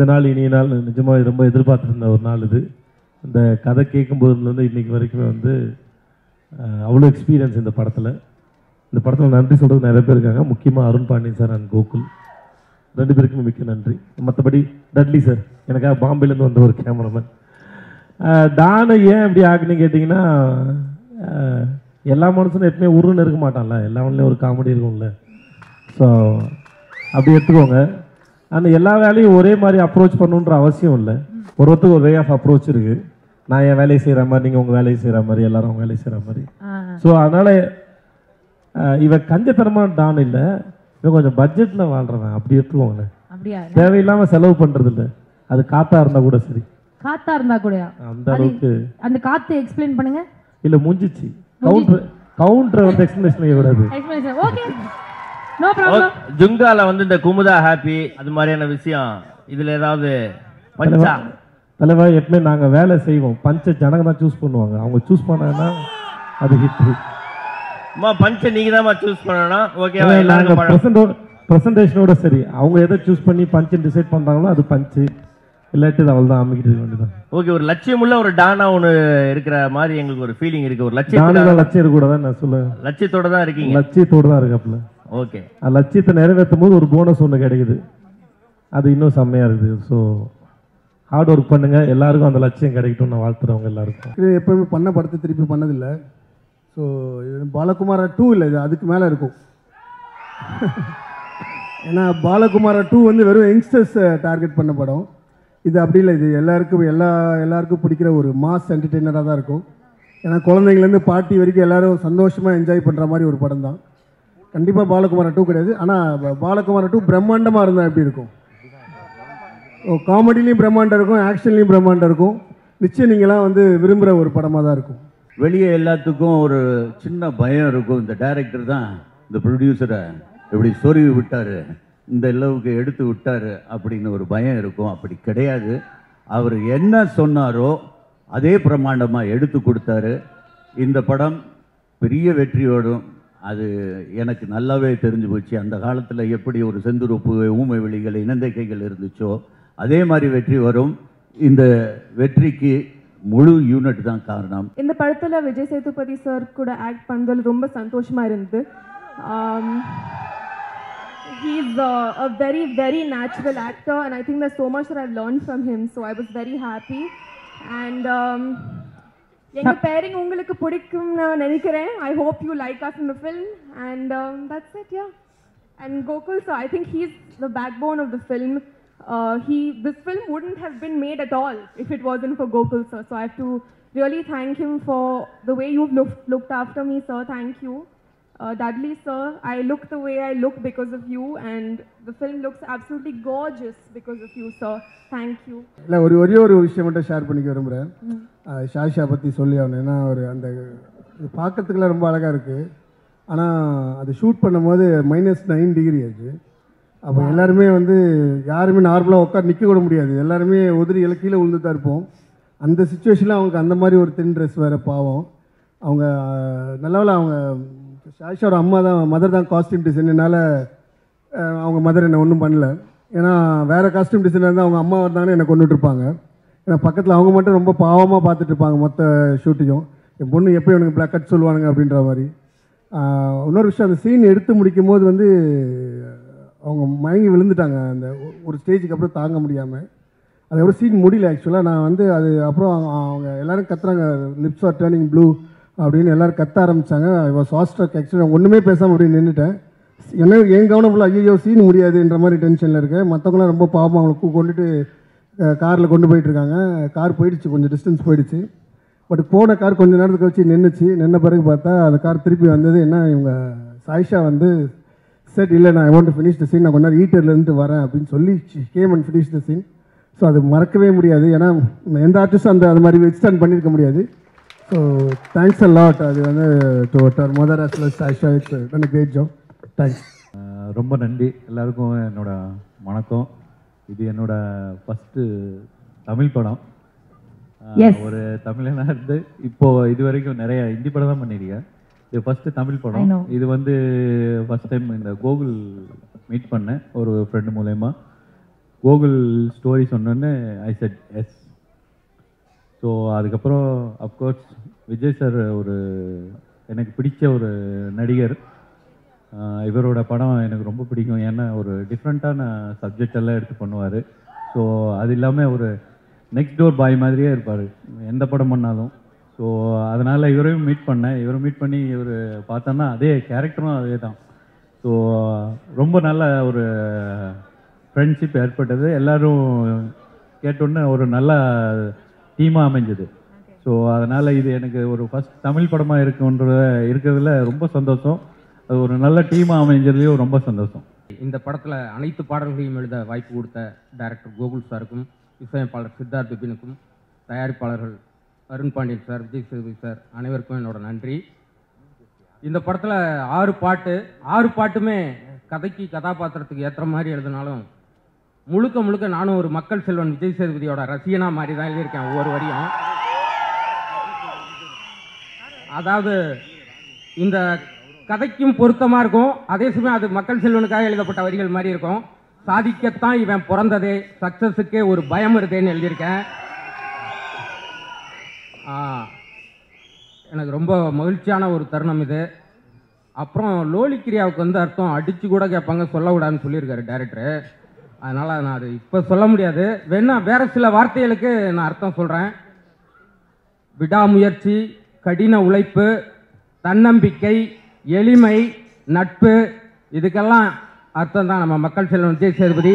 நாள் இனிய நாள் நிஜமாக ரொம்ப எதிர்பார்த்துருந்த ஒரு நாள் இது இந்த கதை கேட்கும்போதுலேருந்து இன்னைக்கு வரைக்குமே வந்து அஹ், அவ்வளோ எக்ஸ்பீரியன்ஸ் இந்த படத்தில் இந்த படத்தில் நன்றி சொல்கிறது நிறைய பேர் இருக்காங்க முக்கியமாக அருண் பாண்டியன் சார் அண்ட் கோகுல் ரெண்டு பேருக்குமே மிக்க நன்றி மற்றபடி டட்லி சார் எனக்காக பாம்பேலேருந்து வந்த ஒரு கேமராமேன் டானை ஏன் இப்படி ஆக்குன்னு கேட்டிங்கன்னா அஹ், எல்லா மனுஷனும் எப்பவுமே உருன்னு இருக்க மாட்டான்ல எல்லா ஒரு காமெடி இருக்கும்ல ஸோ அப்படி எடுத்துக்கோங்க ஆனால் எல்லா வேலையும் ஒரே மாதிரி அப்ரோச் பண்ணணுன்ற அவசியம் இல்லை ஒரு ஒருத்தருக்கு ஒரு வே ஆஃப் அப்ரோச் இருக்குது நான் என் வேலையை செய்கிற மாதிரி நீங்கள் உங்கள் வேலையை செய்கிற மாதிரி எல்லாரும் அவங்க வேலையை செய்கிற மாதிரி ஸோ அதனால் இவன் கஞ்சத்தனமான டான் இல்லை இவன் கொஞ்சம் பட்ஜெட்டில் வாழ்கிறவன் அப்படி எடுத்துக்கோங்களேன் அப்படியா தேவையில்லாமல் செலவு பண்ணுறது இல்லை அது காத்தா இருந்தால் கூட சரி காத்தா இருந்தா கூடயா அந்த அளவுக்கு அந்த காத்து எக்ஸ்பிளைன் பண்ணுங்க இல்லை முடிஞ்சிச்சு கவுண்டர் கவுண்டரை வந்து எக்ஸ்பிளேஷன் செய்யக்கூடாது எக்ஸ்பிளைன் ஓகே நோ ப்ராப்ளம் ஜுங்கால வந்து இந்த குமுதா ஹாப்பி அது மாதிரியான விஷயம் இதுல ஏதாவது பஞ்சா தலைவர் எப்பவுமே நாங்கள் வேலை செய்வோம் பஞ்ச ஜனங்க தான் சூஸ் பண்ணுவாங்க அவங்க சூஸ் பண்ணாங்கன்னா அது ஹிட் அம்மா பஞ்ச நீங்க தான் சூஸ் பண்ணணும் ஓகே நாங்கள் எல்லாருக்கும் பழம். ப்ரெசென்டோட ப்ரெசன்டேஷனோட சரி அவங்க எதை சூஸ் பண்ணி பஞ்சு டிசைட் பண்ணுறாங்களோ அது பஞ்சு இல்லாட்டி அது அவள் தான் அமைக்கிட்டு இருக்க வேண்டியதான் ஓகே ஒரு லட்சியமுள்ள ஒரு டானா ஒன்று இருக்கிற மாதிரி எங்களுக்கு ஒரு ஃபீலிங் இருக்கு ஒரு நானும் லட்சியம் லட்சியம் இருக்கக்கூடாது நான் சொல்லுவேன் லட்சியத்தோட தான் இருக்கீங்க லட்சியத்தோடு தான் இருக்காப்புல ஓகே அந்த லட்சியத்தை நிறைவேற்றும் போது ஒரு போனஸ் ஒன்று கிடைக்குது அது இன்னும் செம்மையாக இருக்குது ஸோ ஹார்ட் ஒர்க் பண்ணுங்க எல்லாருக்கும் அந்த லட்சியம் கிடைக்கட்டும் நான் வாழ்த்துறவங்க எல்லாருக்கும் இது எப்பவுமே பண்ண படத்தை திருப்பி பண்ணதில்லை ஸோ இது பாலகுமாரா டூ இல்லை இது அதுக்கு மேலே இருக்கும் ஏன்னா பாலகுமாரா டூ வந்து வெறும் யங்ஸ்டர்ஸ் டார்கெட் பண்ண படம் இது அப்படி இல்லை இது எல்லாருக்கும் எல்லா எல்லாருக்கும் பிடிக்கிற ஒரு மாஸ் என்டர்டெய்னராக தான் இருக்கும் ஏன்னா குழந்தைங்கலேருந்து பாட்டி வரைக்கும் எல்லாரும் சந்தோஷமாக என்ஜாய் பண்ணுற மாதிரி ஒரு படம் தான் கண்டிப்பாக பாலகுமாரா டூ கிடையாது ஆனால் பாலகுமாரா டூ பிரம்மாண்டமாக இருந்தால் எப்படி இருக்கும் ஓ காமெடிலையும் பிரம்மாண்டம் இருக்கும் ஆக்ஷன்லேயும் பிரம்மாண்டம் இருக்கும் நிச்சயம் நீங்களாம் வந்து விரும்புகிற ஒரு படமாக தான் இருக்கும் வெளியே எல்லாத்துக்கும் ஒரு சின்ன பயம் இருக்கும் இந்த டைரக்டர் தான் இந்த ப்ரொடியூசரை இப்படி சொருவி விட்டாரு இந்த அளவுக்கு எடுத்து விட்டாரு அப்படின்னு ஒரு பயம் இருக்கும் அப்படி கிடையாது அவர் என்ன சொன்னாரோ அதே பிரமாண்டமாக எடுத்து கொடுத்தாரு இந்த படம் பெரிய வெற்றியோடும் அது எனக்கு நல்லாவே தெரிஞ்சு போச்சு அந்த காலத்தில் எப்படி ஒரு செந்துருப்பு ஊமை வெளிகள் இனந்தைக்கைகள் இருந்துச்சோ அதே மாதிரி வெற்றி வரும் இந்த வெற்றிக்கு முழு யூனிட் தான் காரணம் இந்த படத்தில் விஜய் சேதுபதி சார் கூட ஆக்ட் பண்ணதில் ரொம்ப சந்தோஷமாக இருந்தது he's a very very natural actor and I think the so much I learn from him so I was very happy and எங்கள் பேரிங் உங்களுக்கு பிடிக்கும்னு நான் நினைக்கிறேன் I hope you like us in the film and that's it yeah And Gokul sir, I think he's the backbone of the film. Uh, he, this film wouldn't have been made at all if it wasn't for Gokul sir. So I have to really thank him for the way you've looked, looked after me, sir. Thank you. Uh, Dudley sir, I look the way I look because of you, and the film looks absolutely gorgeous because of you, sir. Thank you. இல்லை ஒரு ஒரே ஒரு விஷயம் மட்டும் share பண்ணிக்க விரும்புகிறேன் ஷாஷா பற்றி சொல்லி ஆகணும் ஏன்னா ஒரு அந்த இது பார்க்கறதுக்குலாம் ரொம்ப அழகாக இருக்குது ஆனால் அது ஷூட் பண்ணும்போது மைனஸ் நைன் டிகிரி ஆச்சு அப்போ எல்லாருமே வந்து யாருமே நார்மலாக உட்காந்து நிற்க கூட முடியாது எல்லாருமே உதிரி எல்லாம் கீழே விழுந்து தான் இருப்போம் அந்த சுச்சுவேஷனில் அவங்களுக்கு அந்த மாதிரி ஒரு தின் ட்ரெஸ் வேறு பாவம் அவங்க நல்லவேளை அவங்க ஷாஷாவோட அம்மா தான் மதர் தான் காஸ்டியூம் டிசைனால அவங்க மதர் என்னை ஒன்றும் பண்ணல ஏன்னா வேறு காஸ்டியூம் டிசைனர் இருந்தால் அவங்க அம்மா இருந்தாங்கன்னு என்னை கொண்டுட்டு இருப்பாங்க ஏன்னா பக்கத்தில் அவங்க மட்டும் ரொம்ப பாவமாக பார்த்துட்டு இருப்பாங்க மொத்த ஷூட்டிங்கும் என் பொண்ணு எப்போ எனக்கு பிளாக் கட் சொல்லுவானுங்க அப்படின்ற மாதிரி ஆஹ் இன்னொரு விஷயம் அந்த சீன் எடுத்து முடிக்கும் போது வந்து அவங்க மயங்கி விழுந்துட்டாங்க அந்த ஒ- ஒரு ஸ்டேஜுக்கு அப்புறம் தாங்க முடியாமல் அதுக்கப்புறம் சீன் முடியல ஆக்சுவலாக நான் வந்து அது அப்புறம் அவங்க- அவங்க எல்லாரும் கத்துறாங்க லிப்ஸ் ஆர் டேர்னிங் ப்ளூ அப்படின்னு எல்லாரும் கத்த ஆரம்பிச்சாங்க ஐ வாஸ் ஹாஸ்டக் ஆக்சுவலாக ஒன்றுமே பேசாமல் அப்படியே நின்றுட்டேன் என்ன என் கவனம் ஃபுல்லாக ஐயோ சீன் முடியாதுன்ற மாதிரி டென்ஷனில் இருக்கேன் மற்றவங்களாம் ரொம்ப பாவம் அவங்களை கூ- கொண்டுட்டு காரில் கொண்டு போயிட்டு இருக்காங்க கார் போயிடுச்சு கொஞ்சம் டிஸ்டன்ஸ் போயிடுச்சு பட் போன கார் கொஞ்ச நேரத்துக்கு கழிச்சு நின்றுச்சு நின்ன பிறகு பார்த்தா அந்த கார் திருப்பி வந்தது என்ன இவங்க சாயிஷா வந்து செட் இல்லை நான் I want to finish the scene நான் கொஞ்ச நேரம் ஈட்டர்லேருந்து வரேன் அப்படின்னு சொல்லி came and finish the scene so அது மறக்கவே முடியாது ஏன்னா எந்த ஆர்டிஸ்டும் அந்த அது மாதிரி எக்ஸ்டெண்ட் பண்ணியிருக்க முடியாது ஸோ தேங்க்ஸ் அ லாட் அது வந்து to her mother as well Sayyeshaa it's done great job thanks ah ரொம்ப நன்றி எல்லாருக்கும் என்னோட வணக்கம் இது என்னோட ஃபஸ்ட்டு தமிழ் படம் அஹ் Yes. ஒரு தமிழனா இருந்து இப்போ இது வரைக்கும் நிறைய ஹிந்தி படம் தான் பண்ணியிருக்கேன் இது ஃபஸ்ட்டு தமிழ் I படம் know. இது வந்து ஃபஸ்ட் டைம் இந்த கோகுல் மீட் பண்ணேன் ஒரு ஃப்ரெண்டு மூலயமா கோகுல் ஸ்டோரி சொன்னோன்னே ஐ செட் எஸ் ஸோ அதுக்கப்புறம் அப்கோர்ஸ் விஜய் சார் ஒரு எனக்கு பிடிச்ச ஒரு நடிகர் ஆஹ் இவரோட படம் எனக்கு ரொம்ப பிடிக்கும் ஏன்னா ஒரு டிஃப்ரெண்ட்டான சப்ஜெக்ட் எல்லாம் எடுத்து பண்ணுவார் ஸோ அது இல்லாமல் ஒரு நெக்ஸ்ட் டோர் பாய் மாதிரியே இருப்பார் எந்த படம் பண்ணாலும் ஸோ அதனால் இவரையும் மீட் பண்ணேன் இவரை மீட் பண்ணி இவர் பார்த்தோன்னா அதே கேரக்டரும் அதே தான் ஸோ ரொம்ப நல்ல ஒரு ஃப்ரெண்ட்ஷிப் ஏற்பட்டது எல்லாரும் கேட்டோன்னே ஒரு நல்ல டீமாக அமைஞ்சது ஸோ அதனால் இது எனக்கு ஒரு ஃபஸ்ட் தமிழ் படமாக இருக்குன்ற இருக்கிறதுல ரொம்ப சந்தோஷம் அது ஒரு நல்ல டீமாக அமைஞ்சதுலேயும் ரொம்ப சந்தோஷம் இந்த படத்தில் அனைத்து பாடல்களையும் எழுத வாய்ப்பு கொடுத்த டைரக்டர் கோகுல் சாருக்கும் இசையமைப்பாளர் சித்தார்த் பிபினுக்கும் தயாரிப்பாளர்கள் அருண் பாண்டியன் சார் விஜய் சேதுபதி சார் அனைவருக்கும் என்னோட நன்றி இந்த படத்தில் ஆறு பாட்டு ஆறு பாட்டுமே கதைக்கு கதாபாத்திரத்துக்கு ஏற்ற மாதிரி எழுதினாலும் முழுக்க முழுக்க நானும் ஒரு மக்கள் செல்வன் விஜய் சேதுபதியோட ரசிகனா மாதிரி தான் எழுதியிருக்கேன் ஒவ்வொரு வரியும் அதாவது இந்த கதைக்கும் பொருத்தமாக இருக்கும் அதே சமயம் அது மக்கள் செல்வனுக்காக எழுதப்பட்ட வரிகள் மாதிரி இருக்கும் சாதிக்கத்தான் இவன் பிறந்ததே சக்ஸஸுக்கே ஒரு பயம் இருதேன்னு எழுதியிருக்கேன் ஆ, எனக்கு ரொம்ப மகிழ்ச்சியான ஒரு தருணம் இது அப்புறம் லோலி கிரியாவுக்கு வந்து அர்த்தம் அடித்து கூட கேட்பாங்க சொல்லக்கூடாதுன்னு சொல்லியிருக்காரு டேரக்டர் அதனால் நான் அது இப்போ சொல்ல முடியாது வேணா வேற சில வார்த்தைகளுக்கு நான் அர்த்தம் சொல்கிறேன் விடாமுயற்சி கடின உழைப்பு தன்னம்பிக்கை எளிமை நட்பு இதுக்கெல்லாம் அர்த்தம் தான் நம்ம மக்கள் செல்வன் விஜய் சேதுபதி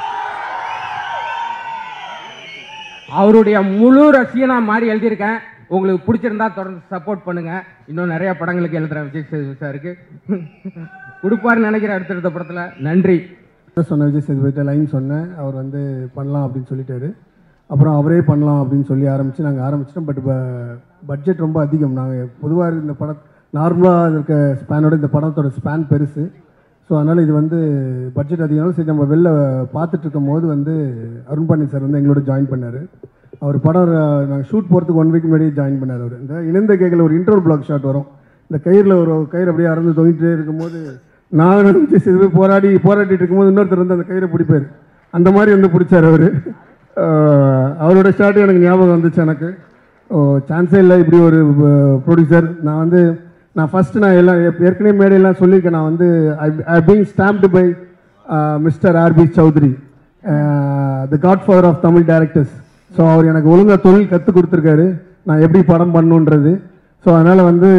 அவருடைய முழு ரசிகனா மாறி எழுதியிருக்கேன் உங்களுக்கு பிடிச்சிருந்தா தொடர்ந்து சப்போர்ட் பண்ணுங்க இன்னும் நிறைய படங்களுக்கு எழுதுறேன் விஜய் சேதுபதி சாருக்கு கொடுப்பாருன்னு நினைக்கிறேன் அடுத்தடுத்த படத்துல நன்றி சொன்ன விஜய் சேதுபதிட்ட லைன் சொன்னேன் அவர் வந்து பண்ணலாம் அப்படின்னு சொல்லிட்டாரு அப்புறம் அவரே பண்ணலாம் அப்படின்னு சொல்லி ஆரம்பித்து நாங்கள் ஆரம்பிச்சிட்டோம் பட் பட்ஜெட் ரொம்ப அதிகம் நாங்கள் பொதுவாக இந்த படம் நார்மலாக இருக்க ஸ்பேனோட இந்த படத்தோட ஸ்பேன் பெருசு ஸோ அதனால் இது வந்து பட்ஜெட் அதிகம் சரி நம்ம வெளில பார்த்துட்டு இருக்கும் போது வந்து அருண்பாண்டி சார் வந்து எங்களோட ஜாயின் பண்ணார் அவர் படம் நாங்கள் ஷூட் போகிறதுக்கு ஒன் வீக் முன்னாடியே ஜாயின் பண்ணார் அவர் இந்த இணைந்த கேக்கில் ஒரு இன்ட்ரோல் பிளாக் ஷாட் வரும் இந்த கயிறில் ஒரு கயிறு அப்படியே அறந்து தொங்கிட்டே இருக்கும்போது நான் நினச்சி இது போராடி போராடிட்டு இருக்கும்போது இன்னொருத்தர் வந்து அந்த கயிறை பிடிப்பார் அந்த மாதிரி வந்து பிடிச்சார் அவர் அவரோட ஷாட் எனக்கு ஞாபகம் வந்துச்சு எனக்கு சான்ஸே இல்லை இப்படி ஒரு ப்ரொடியூசர் நான் வந்து நான் ஃபஸ்ட்டு நான் எல்லாம் ஏ- ஏற்கனவே மேடையெல்லாம் சொல்லியிருக்கேன் நான் வந்து I being stamped by mister R B Choudary the godfather of Tamil directors so அவர் எனக்கு ஒழுங்காக தொழில் கற்றுக் கொடுத்துருக்காரு நான் எப்படி படம் பண்ணணுன்றது ஸோ அதனால் வந்து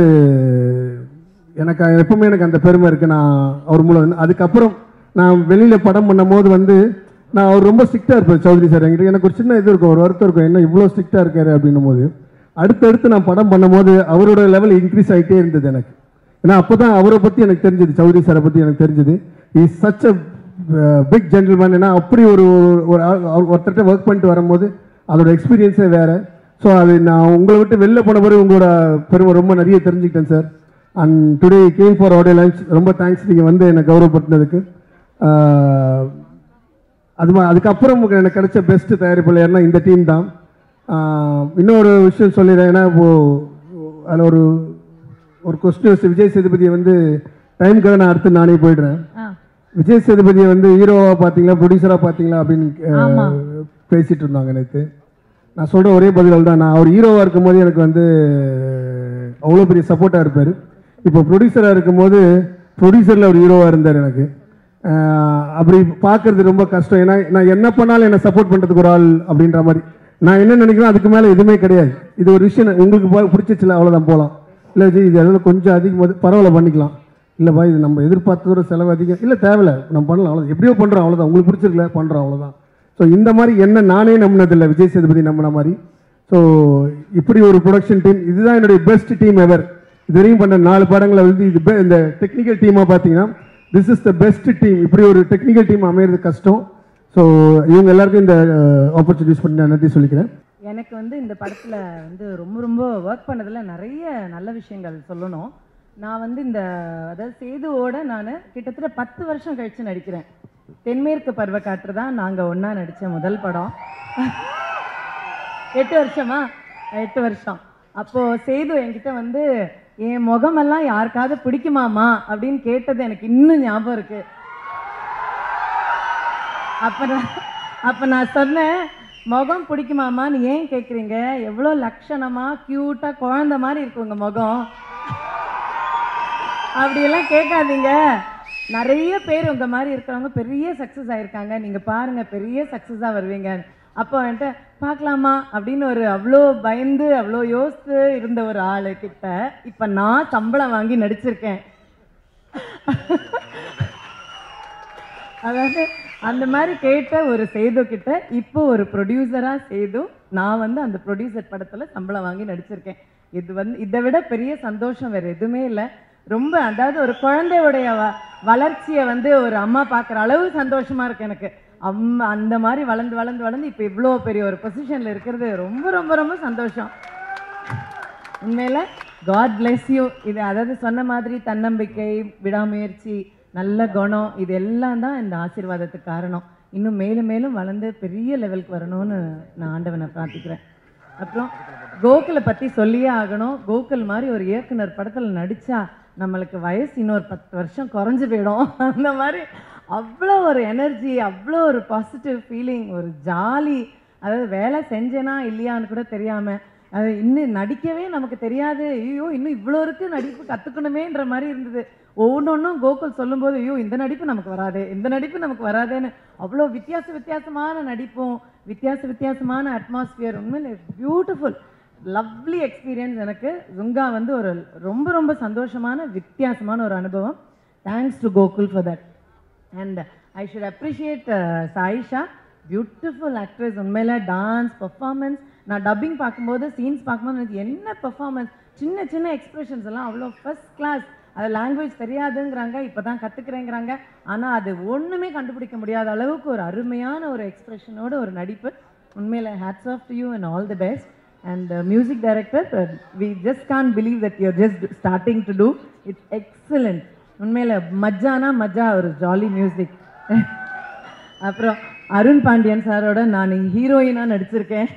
எனக்கு எப்பவுமே எனக்கு அந்த பெருமை இருக்குது நான் அவர் மூலம் வந்து- அதுக்கப்புறம் நான் வெளியில் படம் பண்ணும்போது வந்து நான் அவர் ரொம்ப ஸ்ட்ரிக்டாக இருப்பேன் சௌத்ரி சார் என்கிட்ட எனக்கு ஒரு சின்ன இது இருக்கும் ஒரு வருத்தம் இருக்கும் என்ன இவ்வளோ ஸ்ட்ரிக்டாக இருக்காரு அப்படின்னும் போது அடுத்தடுத்து நான் படம் பண்ணும்போது அவரோட லெவல் இன்க்ரீஸ் ஆகிட்டே இருந்தது எனக்கு ஏன்னா அப்போ தான் அவரை பற்றி எனக்கு தெரிஞ்சது சௌத்ரி சாரை பற்றி எனக்கு தெரிஞ்சது is such a big gentleman ஏன்னா அப்படி ஒரு ஒரு ஆள் அவர் ஒருத்தர்கிட்ட ஒர்க் பண்ணிட்டு வரும்போது அதோட எக்ஸ்பீரியன்ஸே வேறு ஸோ அது நான் உங்களை விட்டு வெளில போன பிறகு உங்களோட பெருமை ரொம்ப நிறைய தெரிஞ்சுக்கிட்டேன் sir and today came for audio launch ரொம்ப தேங்க்ஸ் நீங்கள் வந்து என்னை கௌரவப்படுத்தினதுக்கு ஆஹ், அது மா- அதுக்கப்புறம் உங்களுக்கு எனக்கு கிடைச்ச பெஸ்ட் தயாரிப்பாளர்னா இந்த டீம் தான் ஆஹ், இன்னொரு விஷயம் சொல்லிடுறேன் ஏன்னா இப்போ அதில் ஒரு ஒரு கொஸ்டின் விஜய் சேதுபதியை வந்து டைமுக்காக நான் அடுத்து நானே போயிடுறேன் ஆ விஜய் சேதுபதியை வந்து ஹீரோவாக பார்த்தீங்களா ப்ரொடியூசராக பார்த்தீங்களா அப்படின்னு ஆமா. அஹ், பேசிட்டு இருந்தாங்க நேற்று நான் சொல்கிற ஒரே பதில் தான் நான் அவர் ஹீரோவாக இருக்கும்போது எனக்கு வந்து அவ்வளோ பெரிய சப்போர்ட்டாக இருப்பார் இப்போ ப்ரொடியூசராக இருக்கும்போது ப்ரொடியூசரில் அவர் ஹீரோவாக இருந்தார் எனக்கு அஹ், அப்படி பார்க்கறது ரொம்ப கஷ்டம் ஏன்னா நான் என்ன பண்ணாலும் என்னை சப்போர்ட் பண்ணுறதுக்கு ஒரு ஆள் அப்படின்ற மாதிரி நான் என்ன நினைக்கிறேன் அதுக்கு மேலே எதுவுமே கிடையாது இது ஒரு விஷயம் உங்களுக்கு பா- பிடிச்சிச்சுல அவ்வளோதான் போகலாம் இல்லை விஜய் இது அதில் கொஞ்சம் அதிகமாக பரவாயில்ல பண்ணிக்கலாம் இல்லைப்பா இது நம்ம எதிர்பார்த்ததோட செலவு அதிகம் இல்லை தேவையில்ல நம்ம பண்ணலாம் அவ்வளோ எப்படியோ பண்ணுறோம் அவ்வளோதான் உங்களுக்கு பிடிச்சிருக்கல பண்ணுறோம் அவ்வளோதான் ஸோ இந்த மாதிரி என்ன நானே நம்பினதில்லை விஜய் சேதுபதி நம்பின மாதிரி ஸோ இப்படி ஒரு ப்ரொடக்ஷன் டீம் இதுதான் என்னுடைய பெஸ்ட் டீம் எவர் இது வரைக்கும் பண்ண நாலு படங்களை வந்து இது be- இந்த டெக்னிக்கல் டீமாக பார்த்தீங்கன்னா this is the best team இப்படி ஒரு டெக்னிக்கல் டீம் அமையிறது கஷ்டம் ஸோ இவங்க எல்லாருக்கும் இந்த ஆப்பர்ச்சுனிட்டிஸ் பண்ணி நான் நன்றி சொல்லிக்கிறேன் எனக்கு வந்து இந்த படத்தில் வந்து ரொம்ப ரொம்ப ஒர்க் பண்ணதில் நிறைய நல்ல விஷயங்கள் சொல்லணும் நான் வந்து இந்த அதாவது சேதுவோட நான் கிட்டத்தட்ட பத்து வருஷம் கழித்து நடிக்கிறேன் தென்மேற்கு பருவக்காற்று தான் நாங்கள் ஒன்றா நடித்த முதல் படம் எட்டு வருஷமா எட்டு வருஷம் அப்போது சேது என்கிட்ட வந்து என் முகமெல்லாம் யாருக்காவது பிடிக்குமாமா அப்படின்னு கேட்டது எனக்கு இன்னும் ஞாபகம் இருக்குது அப்போ நான் அப்போ நான் சொன்னேன் முகம் பிடிக்குமாமான்னு ஏன் கேட்குறீங்க எவ்வளோ லட்சணமாக க்யூட்டாக குழந்த மாதிரி இருக்கு உங்கள் முகம் அப்படியெல்லாம் கேட்காதீங்க நிறைய பேர் உங்க மாதிரி இருக்கிறவங்க பெரிய சக்ஸஸ் ஆயிருக்காங்க நீங்க பாருங்க பெரிய சக்ஸஸாக வருவீங்க அப்போ என்கிட்ட பார்க்கலாமா அப்படின்னு ஒரு அவ்வளோ பயந்து அவ்வளோ யோசித்து இருந்த ஒரு ஆளு கிட்ட இப்போ நான் சம்பளம் வாங்கி நடிச்சிருக்கேன் அதாவது அந்த மாதிரி கேட்ட ஒரு சேது கிட்ட இப்போ ஒரு ப்ரொடியூசரா சேது நான் வந்து அந்த ப்ரொடியூசர் படத்துல சம்பளம் வாங்கி நடிச்சிருக்கேன் இது வந்து இதை விட பெரிய சந்தோஷம் வேற எதுவுமே இல்லை ரொம்ப அதாவது ஒரு குழந்தையுடைய வ வளர்ச்சியை வந்து ஒரு அம்மா பார்க்குற அளவு சந்தோஷமா இருக்கு எனக்கு அம்மா அந்த மாதிரி வளர்ந்து வளர்ந்து வளர்ந்து இப்போ இவ்வளோ பெரிய ஒரு பொசிஷன்ல இருக்கிறது ரொம்ப ரொம்ப ரொம்ப சந்தோஷம் உண்மையில காட் bless யூ இது அதாவது சொன்ன மாதிரி தன்னம்பிக்கை விடாமுயற்சி நல்ல குணம் இது எல்லாம் தான் இந்த ஆசீர்வாதத்துக்கு காரணம் இன்னும் மேலும் மேலும் வளர்ந்து பெரிய லெவலுக்கு வரணும்னு நான் ஆண்டவனை பிரார்த்திக்கிறேன் அப்புறம் கோகுலை பற்றி சொல்லியே ஆகணும் கோகுல் மாதிரி ஒரு இயக்குனர் படத்தில் நடித்தா நம்மளுக்கு வயசு இன்னொரு பத்து வருஷம் குறைஞ்சு போயிடும் அந்த மாதிரி அவ்வளோ ஒரு எனர்ஜி அவ்வளோ ஒரு பாசிட்டிவ் ஃபீலிங் ஒரு ஜாலி அதாவது வேலை செஞ்சேனா இல்லையான்னு கூட தெரியாமல் அது இன்னும் நடிக்கவே நமக்கு தெரியாது ஐயோ இன்னும் இவ்வளோ இருக்கு நடிப்பு கற்றுக்கணுமேன்ற மாதிரி இருந்தது ஒவ்வொன்றும் கோகுல் சொல்லும்போது ஐயோ இந்த நடிப்பு நமக்கு வராதே இந்த நடிப்பு நமக்கு வராதேன்னு அவ்வளோ வித்தியாச வித்தியாசமான நடிப்பும் வித்தியாச வித்தியாசமான அட்மாஸ்பியர் உண்மையில பியூட்டிஃபுல் லவ்லி எக்ஸ்பீரியன்ஸ் எனக்கு ஜுங்கா வந்து ஒரு ரொம்ப ரொம்ப சந்தோஷமான வித்தியாசமான ஒரு அனுபவம் thanks to Gokul for that and I should appreciate Sayyeshaa beautiful actress உண்மையில டான்ஸ் பர்ஃபார்மன்ஸ் நான் டப்பிங் பார்க்கும்போது சீன்ஸ் பார்க்கும்போது எனக்கு என்ன பர்ஃபார்மன்ஸ் சின்ன சின்ன எக்ஸ்பிரஷன்ஸ் எல்லாம் அவ்வளோ ஃபர்ஸ்ட் கிளாஸ் அது லாங்குவேஜ் தெரியாதுங்கிறாங்க இப்போ தான் கற்றுக்குறேங்கிறாங்க ஆனால் அது ஒன்றுமே கண்டுபிடிக்க முடியாத அளவுக்கு ஒரு அருமையான ஒரு எக்ஸ்பிரஷனோட ஒரு நடிப்பு உண்மையில் hats off to you and all the best and music director we just can't believe that you're just starting to do it's excellent உண்மையில் மஜ்ஜானா மஜ்ஜா ஒரு ஜாலி மியூசிக் அப்புறம் அருண் பாண்டியன் சாரோட நான் ஹீரோயினாக நடிச்சிருக்கேன்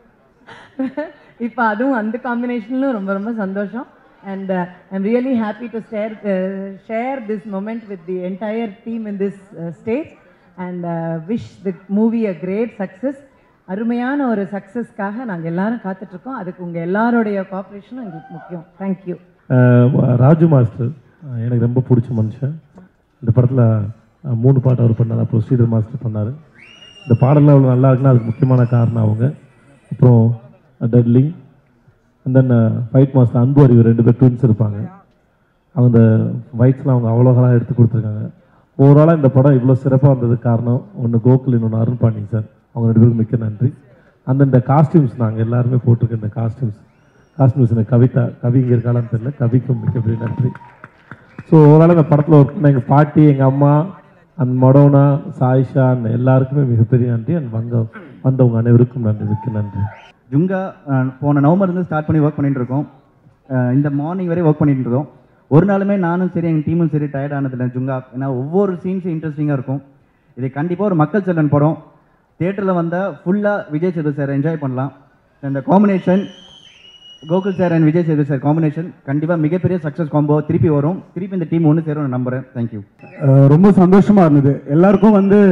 இப்போ அதுவும் அந்த காம்பினேஷன்லும் ரொம்ப ரொம்ப சந்தோஷம் and I'm really happy to share share this moment with the entire team in this stage and wish the movie a great success அருமையான ஒரு சக்ஸஸ்க்காக நாங்கள் எல்லாரும் காத்துட்ருக்கோம் அதுக்கு உங்கள் எல்லாருடைய கோஆப்ரேஷனும் எங்களுக்கு முக்கியம் thank you ah Raju master ah எனக்கு ரொம்ப பிடிச்ச மனுஷன் இந்த படத்தில் மூணு பாட்டு அவர் பண்ணார் அப்புறம் ஸ்ரீதர் மாஸ்டர் பண்ணார் இந்த பாடலாம் அவ்வளோ நல்லா இருக்குன்னா அதுக்கு முக்கியமான காரணம் அவங்க அப்புறம் டட்லிங் and then fight master Anbu Arivu ரெண்டு பேர் ட்வின்ஸ் இருப்பாங்க அவங்க இந்த ஃபைட்ஸ்லாம் அவங்க அவ்வளோ அழகாக எடுத்து கொடுத்துருக்காங்க ஓவராலாக இந்த படம் இவ்வளோ சிறப்பாக வந்ததுக்கு காரணம் ஒன்று கோகுல் இன்னொன்று அருண் பாண்டியன் சார் அவங்க ரெண்டு பேருக்கு மிக்க நன்றி அந்த இந்த காஸ்டியூம்ஸ் நாங்கள் எல்லாருமே போட்டிருக்க இந்த காஸ்டியூம்ஸ் காஸ்டியூம்ஸ் இந்த கவிதா கவி இங்கே இருக்காளான்னு தெரியல கவிக்கும் மிகப்பெரிய நன்றி ஸோ ஓவரால் இந்த படத்தில் ஒர்க் பண்ண எங்கள் பாட்டி எங்கள் அம்மா அந்த மடோனா சாயிஷா and எல்லாருக்குமே மிகப்பெரிய நன்றி அண்ட் வந்த வந்தவங்க அனைவருக்கும் நன்றி மிக்க நன்றி ஜுங்கா அஹ், போன நவம்பர்லேருந்து ஸ்டார்ட் பண்ணி ஒர்க் பண்ணிட்டு இருக்கோம் அஹ், இந்த மார்னிங் வரை ஒர்க் பண்ணிட்டு இருக்கோம் ஒரு நாளுமே நானும் சரி எங்கள் டீமும் சரி டயர்ட் ஆனதில்லை ஜுங்கா ஏன்னா ஒவ்வொரு சீன்ஸும் இன்ட்ரெஸ்டிங்காக இருக்கும் இது கண்டிப்பாக ஒரு மக்கள் செல்வன் படம் தேட்டரில் வந்தால் ஃபுல்லாக விஜய் சேது சார் என்ஜாய் பண்ணலாம் இந்த combination Gokul sir and Vijay Sethu sir combination கண்டிப்பாக மிகப்பெரிய சக்ஸஸ் காம்போ திருப்பி வரும் திருப்பி இந்த டீம் ஒன்று சேரும் நான் நம்புறேன் தேங்க்யூ அஹ் ரொம்ப சந்தோஷமா இருந்தது எல்லாருக்கும் வந்து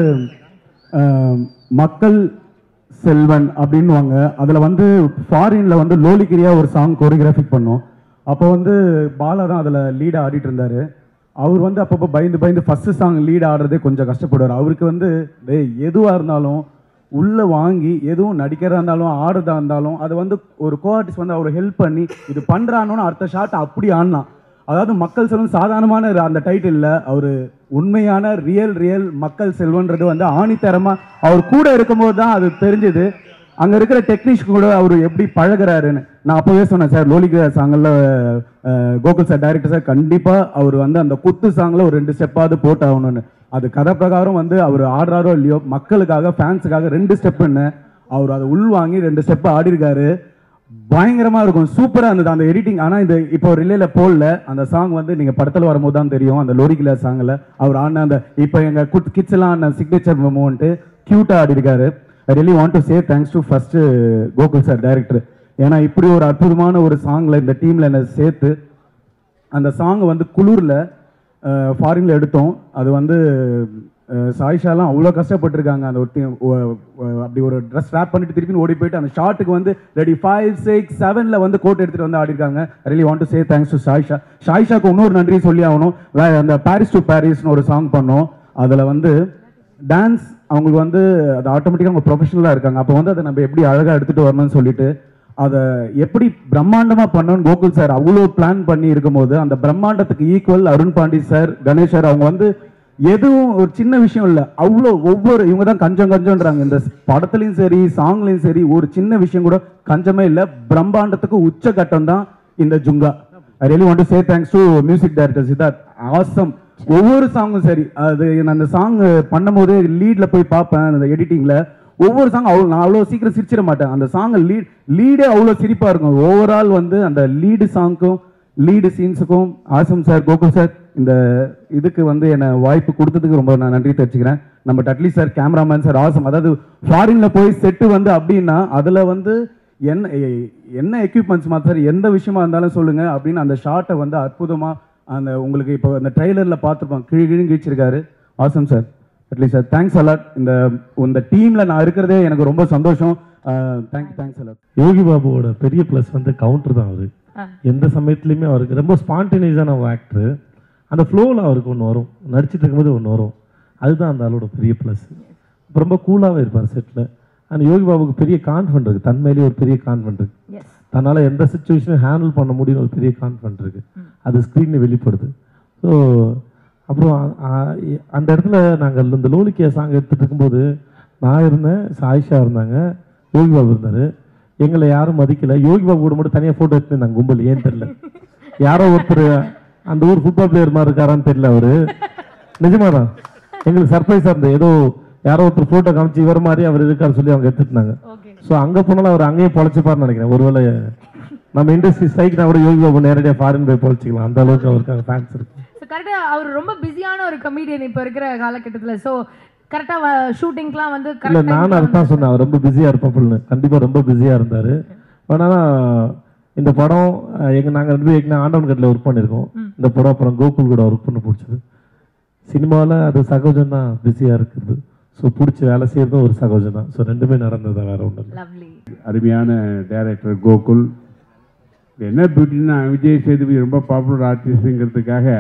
அஹ், மக்கள் செல்வன் அப்படின்னுவாங்க அதில் வந்து ஃபாரினில் வந்து லோலிகிரியா ஒரு சாங் கோரியோகிராஃபிக் பண்ணோம் அப்போ வந்து பாலா தான் அதில் லீட் ஆடிட்டு இருந்தார் அவர் வந்து அப்பப்போ பயந்து பயந்து ஃபஸ்ட்டு சாங் லீட் ஆடுறதே கொஞ்சம் கஷ்டப்படுவார் அவருக்கு வந்து டேய் எதுவாக இருந்தாலும் உள்ளே வாங்கி எதுவும் நடிக்கிறதா இருந்தாலும் ஆடுறதா இருந்தாலும் அது வந்து ஒரு கோ ஆர்டிஸ்ட் வந்து அவர் ஹெல்ப் பண்ணி இது பண்ணுறானோன்னு அடுத்த ஷாட் அப்படி ஆடலாம் அதாவது மக்கள் செல்வன் சாதாரணமான ஒரு அந்த டைட்டில்ல அவர் உண்மையான ரியல் ரியல் மக்கள் செல்வன்றது வந்து ஆணித்தரமாக அவர் கூட இருக்கும்போது தான் அது தெரிஞ்சது அங்கே இருக்கிற டெக்னீஷியன் கூட அவர் எப்படி பழகுறாருன்னு நான் அப்போவே சொன்னேன் சார் லோலிகா சாங்கில் கோகுல் சார் டைரக்டர் சார் கண்டிப்பாக அவர் வந்து அந்த குத்து சாங்கில் ஒரு ரெண்டு ஸ்டெப்பாவது போட்டு ஆகணும்னு அது கதை பிரகாரம் வந்து அவர் ஆடுறாரோ இல்லையோ மக்களுக்காக ஃபேன்ஸுக்காக ரெண்டு ஸ்டெப்புன்னு அவர் அதை உள்வாங்கி ரெண்டு ஸ்டெப் ஆடிருக்காரு பயங்கரமா இருக்கும் சூப்பரா இருந்தது அந்த எடிட்டிங் ஆனா இது இப்போ ரிலேல போடல அந்த சாங் வந்து நீங்க படத்துல வரும்போது தான் தெரியும் அந்த லோரிகில சாங்ல அவர் ஆடின அந்த இப்போ எங்க குட் கிட்ஸ் எல்லாம் ஆடின சிக்னேச்சர் மூமெண்ட் கியூட்டா ஆடி இருக்காரு I really want to say thanks to first Gokul sir director ஏன்னா இப்படி ஒரு அற்புதமான ஒரு சாங்ல இந்த டீம்ல என்ன சேர்த்து அந்த சாங் வந்து குளூர்ல ஃபாரின்ல எடுத்தோம் அது வந்து அஹ் சாயிஷாலாம் அவ்வளோ கஷ்டப்பட்டிருக்காங்க அந்த ஒரு team- ஒ- ஒ- அப்படி ஒரு ட்ரெஸ் ஸ்டார்ட் பண்ணிட்டு திருப்பி ஓடி போயிட்டு அந்த ஷாட்டுக்கு வந்து ரெடி ஃபைவ் சிக்ஸ் செவனில் வந்து கோட் எடுத்துட்டு வந்து ஆடிருக்காங்க really want to say thanks to Sayyeshaa சாயிஷாக்கு இன்னொரு நன்றி சொல்லி ஆகணும் வே- அந்த பாரிஸ் டு பாரிஸ்னு ஒரு சாங் பண்ணோம் அதில் வந்து டான்ஸ் அவங்களுக்கு வந்து அது ஆட்டோமேட்டிக்காக அவங்க ப்ரொஃபஷனலாக இருக்காங்க அப்போ வந்து அதை நம்ம எப்படி அழகாக எடுத்துகிட்டு வரணும்னு சொல்லிட்டு அதை எப்படி பிரம்மாண்டமாக பண்ணணும்னு கோகுல் சார் அவ்வளோ பிளான் பண்ணி இருக்கும்போது அந்த பிரம்மாண்டத்துக்கு equal Arun Pandi sir Ganesh sir அவங்க வந்து எதுவும் ஒரு சின்ன விஷயம் இல்லை அவ்வளோ ஒவ்வொரு இவங்க தான் கஞ்சம் கஞ்சம்ன்றாங்க இந்த படத்துலையும் சரி சாங்லையும் சரி ஒரு சின்ன விஷயம் கூட கஞ்சமே இல்லை பிரம்மாண்டத்துக்கு உச்சகட்டம் தான் இந்த Junga I really want to say thanks to music director Siddharth awesome ஒவ்வொரு சாங்கும் சரி அது நான் அந்த சாங் பண்ணும்போது லீட்ல போய் பார்ப்பேன் அந்த எடிட்டிங்ல ஒவ்வொரு சாங் அவ்வளோ நான் அவ்வளோ சீக்கிரம் சிரிச்சிட மாட்டேன் அந்த சாங் லீட் லீடே அவ்வளோ சிரிப்பாக இருக்கும் ஓவரால் வந்து அந்த லீடு சாங்க்கும் லீடு சீன்ஸுக்கும் ஆசம் சார் கோகுல் சார் இந்த இதுக்கு வந்து என்னை வாய்ப்பு கொடுத்ததுக்கு ரொம்ப நான் நன்றி தெரிவிச்சுக்கிறேன் நம்ம Dudley sir cameraman sir awesome அதாவது ஃபாரின்ல போய் செட்டு வந்து அப்படின்னா அதில் வந்து என்ன எ- என்ன எக்யூப்மெண்ட்ஸ் மாதிரி சார் எந்த விஷயமா இருந்தாலும் சொல்லுங்க அப்படின்னு அந்த ஷாட்டை வந்து அற்புதமா அந்த உங்களுக்கு இப்போ அந்த ட்ரைலர்ல பார்த்துருப்போம் கிழி கிழி கிழிச்சிருக்காரு awesome sir at least sir thanks a lot இந்த இந்த டீம்ல நான் இருக்கிறதே எனக்கு ரொம்ப சந்தோஷம் தேங்க்யூ தேங்க்ஸ் அலாட் யோகி பாபுவோட பெரிய ப்ளஸ் வந்து கவுண்டர் தான் அவரு ஆ. எந்த சமயத்துலையுமே அவருக்கு ரொம்ப ஸ்பான்டேனியஸான ஆக்டர் அந்த ஃப்ளோவில் அவருக்கு ஒன்று வரும் நடிச்சிட்டு இருக்கும்போது ஒன்று வரும் அதுதான் அந்த ஆளோட பெரிய ப்ளஸ் ரொம்ப கூலாகவே இருப்பார் செட்டில் அந்த யோகி பாபுக்கு பெரிய கான்ஃபிடன்ட் இருக்குது தன்மையிலேயே ஒரு பெரிய கான்ஃபிடன்ட் இருக்கு எஸ் தன்னால் எந்த சுச்சுவேஷனையும் ஹேண்டில் பண்ண முடியும்னு ஒரு பெரிய கான்ஃபிடன்ட் இருக்கு அது ஸ்க்ரீனில் வெளிப்படுது ஸோ அப்புறம் அ- அ- அந்த இடத்துல நாங்கள் இந்த லோலிக்கியா சாங் எடுத்துட்டு இருக்கும்போது நான் இருந்தேன் சாயிஷா இருந்தாங்க யோகி பாபு இருந்தார் எங்களை யாரும் மதிக்கல யோகி பாபு கூட மட்டும் தனியாக ஃபோட்டோ எடுத்து நாங்கள் கும்பல் ஏன் தெரியல யாரோ ஒருத்தர் அந்த ஊர் ஃபுட்பால் பிளேயர் மாதிரி இருக்காரான்னு தெரியல அவரு நிஜமா தான் எங்களுக்கு சர்ப்ரைஸாக இருந்தது ஏதோ யாரோ ஒருத்தர் ஃபோட்டோ காமிச்சு இவர் மாதிரி அவர் இருக்காரு சொல்லி அவங்க எடுத்துட்டாங்க ஸோ அங்கே போனாலும் அவர் அங்கேயே பொழைச்சிப்பார்னு நினைக்கிறேன் ஒருவேளை நம்ம இண்டஸ்ட்ரி ஸ்ட்ரைக்னா கூட யோகி பாபு நேரடியாக ஃபாரின் போய் பொழைச்சிக்கலாம் அந்த அளவுக்கு அவருக்கு ஃபேன்ஸ் இருக்கு ஸோ கரெக்டாக அவர் ரொம்ப பிஸியான ஒரு கமீடியன் இப்போ இருக்கிற காலகட்டத்தில் ஸோ கரெக்டாக ஷூட்டிங்க்குலாம் வந்து இல்லை கரெக்டாக நானும் அதுதான் சொன்னேன் அவர் ரொம்ப பிஸியாக இருப்பாப்புல்னு கண்டிப்பாக ரொம்ப பிஸியாக இருந்தார் ஆனால் இந்த படம் அஹ், எங்க நாங்கள் ரெண்டு பேரும் ஏற்கனவே ஆண்டவன் கட்டில் ஒர்க் பண்ணியிருக்கோம் இந்த படம் அப்புறம் கோகுல் கூட ஒர்க் பண்ண பிடிச்சது சினிமாவில் அது சகஜம் தான் பிஸியாக இருக்குது ஸோ பிடிச்சி வேலை செய்யறதும் ஒரு சகஜம் தான் ஸோ ரெண்டுமே நடந்தது தான் வேற ஒன்றும் இல்லை லவ்லி அருமையான டைரக்டர் கோகுல் இது என்ன பியூட்டின்னா விஜய் சேதுபதி ரொம்ப பாப்புலர் ஆர்டிஸ்ட்டுங்கிறதுக்காக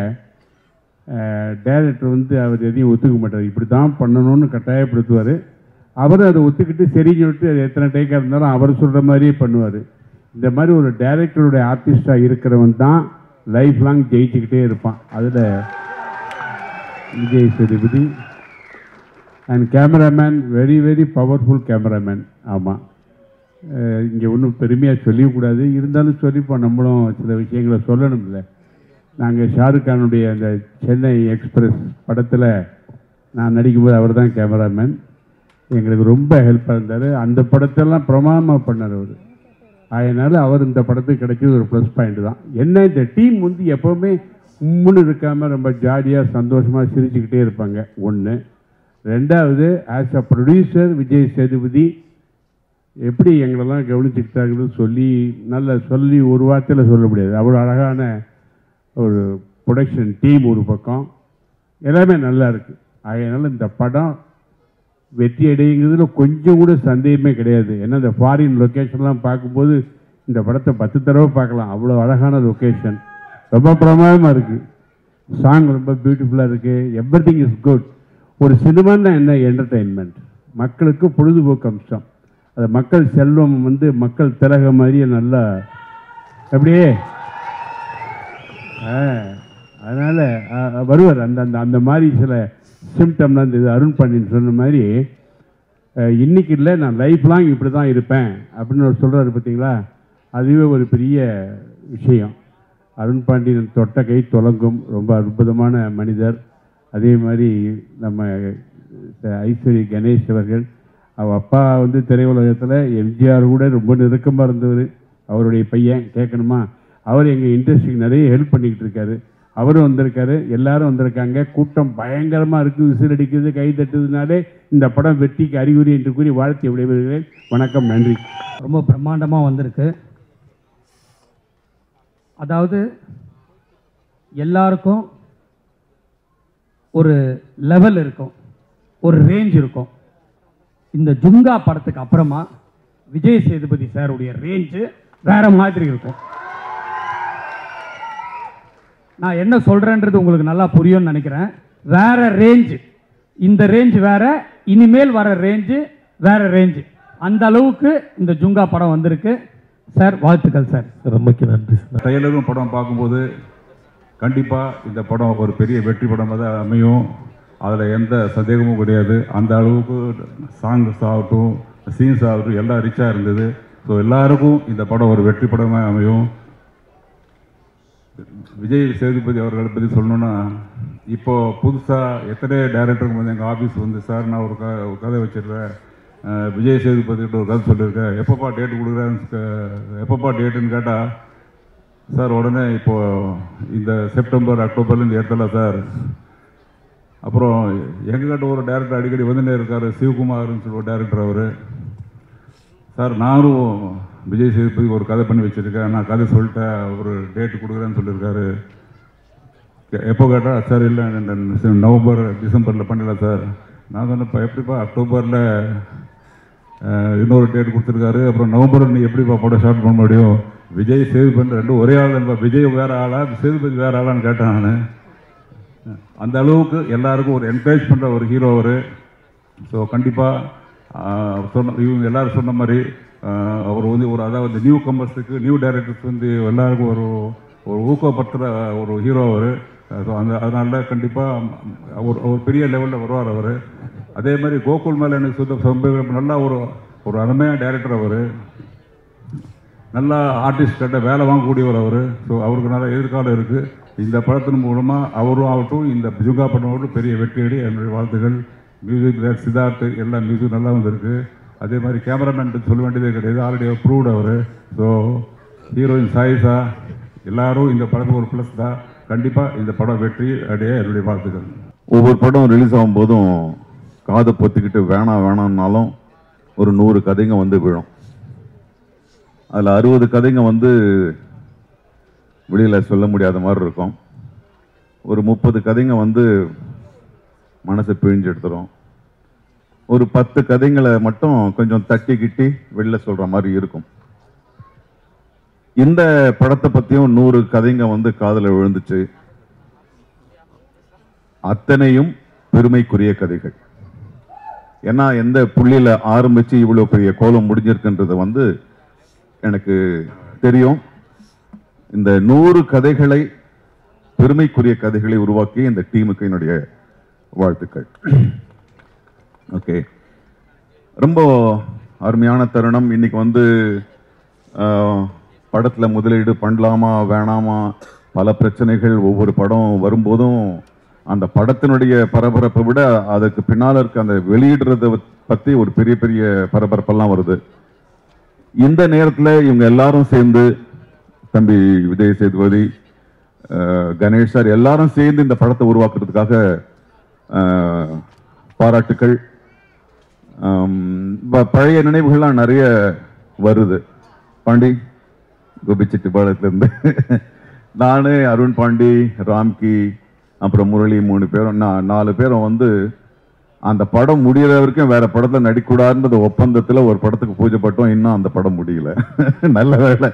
டைரக்டர் வந்து அவர் எதையும் ஒத்துக்க மாட்டார் இப்படி தான் பண்ணணும்னு கட்டாயப்படுத்துவார் அவர் அதை ஒத்துக்கிட்டு சரின்னு சொல்லிட்டு அது எத்தனை டேக்காக இருந்தாலும் அவர் சொல்கிற மாதிரியே பண்ணுவார் இந்த மாதிரி ஒரு டைரக்டருடைய ஆர்டிஸ்டாக இருக்கிறவன் தான் லைஃப் லாங் ஜெயிச்சுக்கிட்டே இருப்பான் அதில் Vijay Sethupathi and cameraman very very powerful cameraman ஆமாம் இங்கே ஒன்றும் பெருமையாக சொல்லிக்கூடாது இருந்தாலும் சொல்லிப்போம் நம்மளும் சில விஷயங்களை சொல்லணும்ல நாங்கள் ஷாருக் கானுடைய அந்த சென்னை எக்ஸ்பிரஸ் படத்தில் நான் நடிக்கும்போது அவர் தான் கேமராமேன் எங்களுக்கு ரொம்ப ஹெல்ப்பாக இருந்தார் அந்த படத்தெல்லாம் பிரமாதமாக பண்ணார் அவர் அதனால் அவர் இந்த படத்துக்கு கிடைச்சது ஒரு ப்ளஸ் பாயிண்ட் தான் என்ன இந்த டீம் வந்து எப்போவுமே உம்முன்னு இருக்காமல் ரொம்ப ஜாலியாக சந்தோஷமாக சிரிச்சுக்கிட்டே இருப்பாங்க ஒன்று ரெண்டாவது as a producer Vijay Sethupathi எப்படி எங்களெல்லாம் கவனிச்சுக்கிட்டாங்கன்னு சொல்லி நல்ல சொல்லி ஒரு வார்த்தையில் சொல்ல முடியாது அவ்வளோ அழகான ஒரு ப்ரொடக்ஷன் டீம் ஒரு பக்கம் எல்லாமே நல்லா இருக்கு அதனால் இந்த படம் வெற்றி அடையுங்கிறதுல கொஞ்சம் கூட சந்தேகமே கிடையாது ஏன்னா இந்த ஃபாரின் லொக்கேஷன்லாம் பார்க்கும்போது இந்த படத்தை பத்து தடவை பார்க்கலாம் அவ்வளோ அழகான லொக்கேஷன் ரொம்ப பிரமாதமாக இருக்குது சாங் ரொம்ப பியூட்டிஃபுல்லாக இருக்குது எவ்ரி திங் இஸ் குட் ஒரு சினிமான்னா என்ன என்டர்டெயின்மெண்ட் மக்களுக்கு பொழுதுபோக்கு அம்சம் அது மக்கள் செல்வம் வந்து மக்கள் திலக மாதிரியே நல்லா அப்படியே ஆ, அதனால ஆ, வருவார் அந்த அந்த அந்த மாதிரி சில சிம்டம்லாம் இந்த இது அருண் பாண்டியன் சொன்ன மாதிரி அஹ், இன்னைக்கு இல்லை நான் லைஃப் லாங் இப்படி தான் இருப்பேன் அப்படின்னு அவர் சொல்கிறாரு பார்த்தீங்களா அதுவே ஒரு பெரிய விஷயம் அருண் பாண்டியன் தொட்ட கை தொலங்கும் ரொம்ப அற்புதமான மனிதர் அதே மாதிரி நம்ம அஹ், ஐஸ்வரி கணேஷ் அவர்கள் அவ அப்பா வந்து திரையுலகத்தில் எம்ஜிஆர் கூட ரொம்ப நெருக்கமாக இருந்தவர் அவருடைய பையன் கேட்கணுமா அவர் எங்கள் இண்டஸ்ட்ரிக்கு நிறைய ஹெல்ப் பண்ணிக்கிட்டு இருக்காரு அவரும் வந்திருக்காரு எல்லாரும் வந்திருக்காங்க கூட்டம் பயங்கரமாக இருக்குது விசில் அடிக்குது கை தட்டுதுனாலே இந்த படம் வெற்றிக்கு அறிகுறி என்று கூறி வாழ்த்தி விடைபெறுகிறேன் வணக்கம் நன்றி ரொம்ப பிரம்மாண்டமாக வந்திருக்கு அதாவது எல்லாருக்கும் ஒரு லெவல் இருக்கும் ஒரு ரேஞ்ச் இருக்கும் இந்த ஜுங்கா படத்துக்கு அப்புறமா விஜய் சேதுபதி சாருடைய ரேஞ்சு வேற மாதிரி இருக்கும் நான் என்ன சொல்றேன்றது உங்களுக்கு நல்லா புரியும்னு நினைக்கிறேன் வேற ரேஞ்சு இந்த ரேஞ்ச் வேற இனிமேல் வர ரேஞ்சு வேற ரேஞ்சு அந்த அளவுக்கு இந்த ஜுங்கா படம் வந்திருக்கு சார் வாழ்த்துக்கள் சார் ரொம்பக்கு நன்றி சார் ட்ரைலரும் படம் பார்க்கும்போது கண்டிப்பாக இந்த படம் ஒரு பெரிய வெற்றி படமாக தான் அமையும் அதில் எந்த சந்தேகமும் கிடையாது அந்த அளவுக்கு சாங்ஸ் ஆகட்டும் சீன்ஸ் ஆகட்டும் எல்லாம் ரிச்சாக இருந்தது ஸோ எல்லாருக்கும் இந்த படம் ஒரு வெற்றி படமாக அமையும் விஜய் சேதுபதி அவர்களை பற்றி சொல்லணுன்னா இப்போ புதுசாக எத்தனை டைரக்டருக்கு வந்து எங்கள் ஆஃபீஸ் வந்து சார் நான் ஒரு க ஒரு கதை வச்சிருக்கேன் அஹ் விஜய் சேதுபதிக்கிட்ட ஒரு கதை சொல்லியிருக்கேன் எப்பப்பா டேட் கொடுக்குறேன்னு எப்பப்பா டேட்டுன்னு கேட்டால் சார் உடனே இப்போ இந்த செப்டம்பர் அக்டோபர்லேருந்து எடுத்தலாம் சார் அப்புறம் எங்ககிட்ட ஒரு டேரக்டர் அடிக்கடி வந்துட்டே இருக்கார் சிவகுமார்னு சொல்லி ஒரு டேரக்டர் அவர் சார் நானும் விஜய் சேதுபதி ஒரு கதை பண்ணி வச்சுருக்கேன் நான் கதை சொல்லிட்டேன் ஒரு டேட்டு கொடுக்குறேன்னு சொல்லியிருக்காரு எ- எப்போ கேட்டால் சார் இல்லை இந்த நவம்பர் டிசம்பரில் பண்ணிடலாம் சார் நான் சொன்னப்போ எப்படிப்பா அக்டோபரில் இன்னொரு டேட் கொடுத்துருக்காரு அப்புறம் நவம்பர் நீ எப்படிப்பா படம் ஸ்டார்ட் பண்ண முடியும் விஜய் சேதுபதி ரெண்டும் ஒரே ஆள் தான்ப்பா விஜய் வேற ஆளா சேதுபதி வேற ஆளான்னு கேட்டேன் நான் அந்த அளவுக்கு எல்லாருக்கும் ஒரு என்கரேஜ் பண்ணுற ஒரு ஹீரோ அவர் ஸோ கண்டிப்பாக சொன்ன இவங்க எல்லாரும் சொன்ன மாதிரி ஆஹ், அவர் வந்து ஒரு அதாவது நியூ கம்பர்ஸுக்கு நியூ டைரக்டர்ஸ் வந்து எல்லாருக்கும் ஒரு ஒரு ஊக்கப்படுத்துகிற ஒரு ஹீரோ அவர் ஸோ அந்த அதனால கண்டிப்பாக ஒரு ஒரு பெரிய லெவலில் வருவார் அவர் அதே மாதிரி கோகுல் மேலே எனக்கு சுத்த சம்பவம் நல்லா ஒரு ஒரு அருமையான டைரக்டர் அவர் நல்லா ஆர்டிஸ்ட் கிட்ட வேலை வாங்கக்கூடியவர் அவர் ஸோ அவருக்கு நல்ல எதிர்காலம் இருக்குது இந்த படத்தின் மூலமாக அவரும் ஆகட்டும் இந்த ஜுங்கா படம் ஆகட்டும் பெரிய வெற்றியடி என்னுடைய வாழ்த்துக்கள் மியூசிக் டைரக்டர் சித்தார்த் எல்லாம் மியூசிக் நல்லா வந்திருக்கு அதே மாதிரி கேமராமேன் சொல்ல வேண்டியதே கிடையாது ஆல்ரெடி ப்ரூவ்ட் அவர் ஸோ ஹீரோயின் சாயிஷா எல்லாரும் இந்த படத்துக்கு ஒரு ப்ளஸ் தான் கண்டிப்பாக இந்த படம் வெற்றி அடைய என்னுடைய வாழ்த்துக்கள் ஒவ்வொரு படம் ரிலீஸ் ஆகும்போதும் காதை பொத்திக்கிட்டு வேணாம் வேணாம்னாலும் ஒரு நூறு கதைங்க வந்து விழும் அதில் அறுபது கதைங்க வந்து வெளியில் சொல்ல முடியாத மாதிரி இருக்கும் ஒரு முப்பது கதைங்க வந்து மனசை பிழிஞ்சு எடுத்துரும் ஒரு பத்து கதைங்களை மட்டும் கொஞ்சம் தட்டி கிட்டி வெளில சொல்கிற மாதிரி இருக்கும் இந்த படத்தை பற்றியும் நூறு கதைங்க வந்து காதில் விழுந்துச்சு அத்தனையும் பெருமைக்குரிய கதைகள் ஏன்னா எந்த புள்ளியில ஆரம்பிச்சு இவ்வளவு பெரிய கோலம் முடிஞ்சிருக்குன்றது வந்து எனக்கு தெரியும் இந்த நூறு கதைகளை பெருமைக்குரிய கதைகளை உருவாக்கி இந்த டீமுக்கு என்னுடைய வாழ்த்துக்கள் ஓகே ரொம்ப அருமையான தருணம் இன்னைக்கு வந்து ஆஹ், படத்துல முதலீடு பண்ணலாமா வேணாமா பல பிரச்சனைகள் ஒவ்வொரு படம் வரும்போதும் அந்த படத்தினுடைய பரபரப்பை விட அதுக்கு பின்னால இருக்க அந்த வெளியிடுறத பத்தி ஒரு பெரிய பெரிய பரபரப்பெல்லாம் வருது இந்த நேரத்துல இவங்க எல்லாரும் சேர்ந்து தம்பி விஜய் சேதுபதி அஹ், கணேஷ் சார் எல்லாரும் சேர்ந்து இந்த படத்தை உருவாக்குறதுக்காக அஹ், பாராட்டுக்கள் ஆம், ப- பழைய நினைவுகள்லாம் நிறைய வருது பாண்டி கோபிச்செட்டிப்பாளையத்துலேருந்து நான் அருண் பாண்டி ராம்கி அப்புறம் முரளி மூணு பேரும் நான் நாலு பேரும் வந்து அந்த படம் முடியிற வரைக்கும் வேற படத்துல நடிக்கூடாதுன்றது ஒப்பந்தத்துல ஒரு படத்துக்கு பூஜை பட்டோம் இன்னும் அந்த படம் முடியல நல்ல வேலை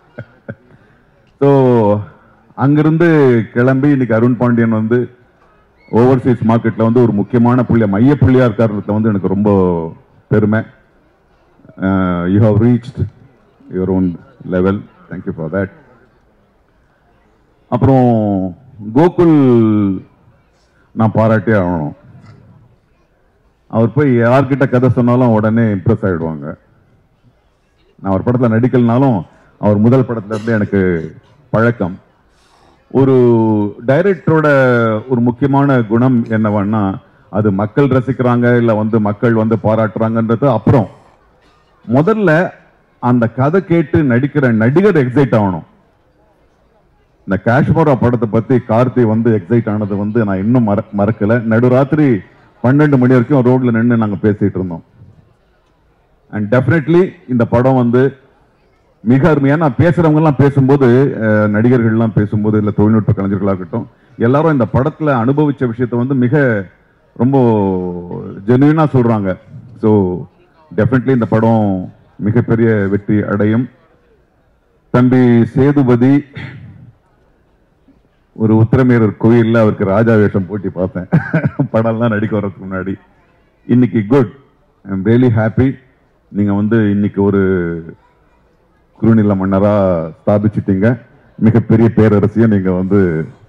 ஸோ அங்கிருந்து கிளம்பி இன்னைக்கு அருண் பாண்டியன் வந்து ஓவர்சீஸ் மார்க்கெட்ல வந்து ஒரு முக்கியமான புள்ளியா மைய புள்ளியா இருக்காருன்றதுல வந்து எனக்கு ரொம்ப பெருமை you have reached your own level thank you for that அப்புறம் கோகுல் நான் பாராட்டே ஆகணும் அவர் போய் யார்கிட்ட கதை சொன்னாலும் உடனே இம்ப்ரெஸ் ஆயிடுவாங்க நான் அவர் படத்தில் நடிக்கலனாலும் அவர் முதல் படத்துல இருந்து எனக்கு பழக்கம் ஒரு டைரக்டரோட ஒரு முக்கியமான குணம் என்னவன்னா அது மக்கள் ரசிக்கிறாங்க இல்லை வந்து மக்கள் வந்து பாராட்டுறாங்கன்றது அப்புறம் முதல்ல அந்த கதை கேட்டு நடிக்கிற நடிகர் எக்ஸைட் ஆகணும் இந்த காஷ்மோரா படத்தை பத்தி கார்த்தி வந்து எக்ஸைட் ஆனது வந்து நான் இன்னும் மற மறக்கல நடுராத்திரி பன்னெண்டு மணி வரைக்கும் ரோட்ல நின்று நாங்க பேசிட்டு இருந்தோம் அண்ட் டெஃபினெட்லி இந்த படம் வந்து மிக அருமையா நான் பேசுறவங்க எல்லாம் பேசும்போது அஹ், நடிகர்கள் எல்லாம் பேசும்போது இல்ல தொழில்நுட்ப கலைஞர்களா இருக்கட்டும் எல்லாரும் இந்த படத்துல அனுபவிச்ச விஷயத்தை வந்து மிக ரொம்ப ஜெனுவினாக சொல்கிறாங்க ஸோ டெஃபினெட்லி இந்த படம் மிகப்பெரிய வெற்றி அடையும் தம்பி சேதுபதி ஒரு உத்திரமேரர் கோயிலில் அவருக்கு ராஜா வேஷம் போட்டி பார்த்தேன் படம்லாம் நடிக்க வர்றதுக்கு முன்னாடி இன்னைக்கு good I am really happy நீங்கள் வந்து இன்னைக்கு ஒரு குறுநில மன்னராக ஸ்தாபிச்சிட்டீங்க மிகப்பெரிய பேரரசியை நீங்கள் வந்து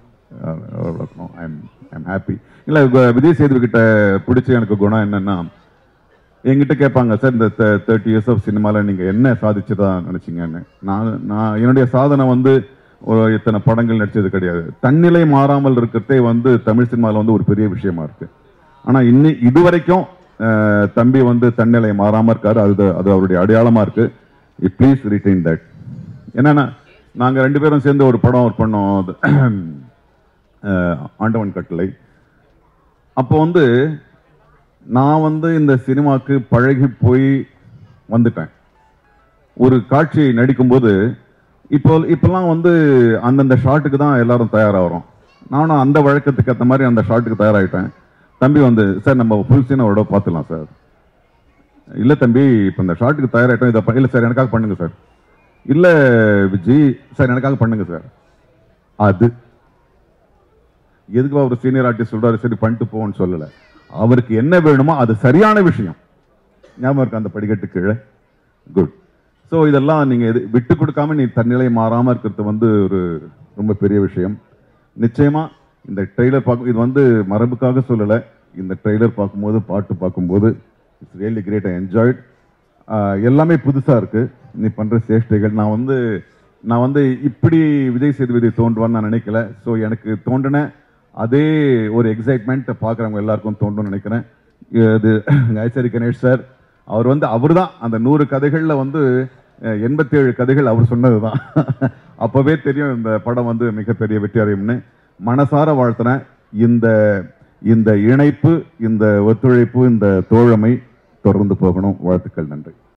ஐ எம் ஐம் ஹாப்பி இல்லை விஜய் சேது கிட்ட பிடிச்ச எனக்கு குணம் என்னன்னா என்கிட்ட கேட்பாங்க சார் இந்த தேர்ட்டி இயர்ஸ் ஆஃப் சினிமாவில் நீங்கள் என்ன சாதிச்சதா நினச்சிங்கன்னு நான் நான் என்னுடைய சாதனை வந்து ஒரு இத்தனை படங்கள் நடிச்சது கிடையாது தன்னிலை மாறாமல் இருக்கிறதே வந்து தமிழ் சினிமாவில் வந்து ஒரு பெரிய விஷயமா இருக்கு ஆனால் இன்னி இது வரைக்கும் அஹ், தம்பி வந்து தன்னிலை மாறாமல் இருக்காரு அது அது அவருடைய அடையாளமாக இருக்கு ப்ளீஸ் ரிட்டைன் தட் என்னன்னா நாங்கள் ரெண்டு பேரும் சேர்ந்து ஒரு படம் ஒர்க் பண்ணோம் அது, அஹ், ஆண்டவன் கட்டளை அப்போ வந்து நான் வந்து இந்த சினிமாக்கு பழகி போய் வந்துட்டேன் ஒரு காட்சியை நடிக்கும்போது இப்போ இப்பெல்லாம் வந்து அந்தந்த ஷாட்டுக்கு தான் எல்லாரும் தயாராகிறோம் நானும் அந்த வழக்கத்துக்கு ஏற்ற மாதிரி அந்த ஷாட்டுக்கு தயாராகிட்டேன் தம்பி வந்து சார் நம்ம ஃபுல் சீனோட பார்த்துலாம் சார் இல்லை தம்பி இப்போ இந்த ஷாட்டுக்கு தயாராகிட்டோம் இதை ப- இல்லை சார் எனக்காக பண்ணுங்க சார் இல்லை விஜய் சார் எனக்காக பண்ணுங்க சார் அது எதுக்கு அவர் சீனியர் ஆர்டிஸ்ட் சொல்றாரு சரி பண்ணிட்டு போன்னு சொல்லல அவருக்கு என்ன வேணுமோ அது சரியான விஷயம் ஞாபகம் இருக்கு அந்த படிக்கட்டு கீழே குட் ஸோ இதெல்லாம் நீங்க எது விட்டு கொடுக்காம நீ தன்னிலை மாறாம இருக்கிறது வந்து ஒரு ரொம்ப பெரிய விஷயம் நிச்சயமா இந்த ட்ரெய்லர் பார்க்கும் இது வந்து மரபுக்காக சொல்லலை இந்த ட்ரெய்லர் பார்க்கும்போது பாட்டு பார்க்கும்போது it's really great I enjoyed எல்லாமே புதுசா இருக்கு நீ பண்ற சேஷ்டைகள் நான் வந்து நான் வந்து இப்படி விஜய் சேதுபதி தோன்றுவான்னு நான் நினைக்கல ஸோ எனக்கு தோன்றின அதே ஒரு எக்ஸைட்மெண்ட் பார்க்குறவங்க எல்லாருக்கும் தோன்றும்னு நினைக்கிறேன் இது ஐசரி கணேஷ் சார் அவர் வந்து அவர் தான் அந்த நூறு கதைகளில் வந்து எண்பத்தி ஏழு கதைகள் அவர் சொன்னது தான் அப்போவே தெரியும் இந்த படம் வந்து மிகப்பெரிய வெற்றி அடையும்னு மனசார வாழ்த்துறேன் இந்த இந்த இணைப்பு இந்த ஒத்துழைப்பு இந்த தோழமை தொடர்ந்து போகணும் வாழ்த்துக்கள் நன்றி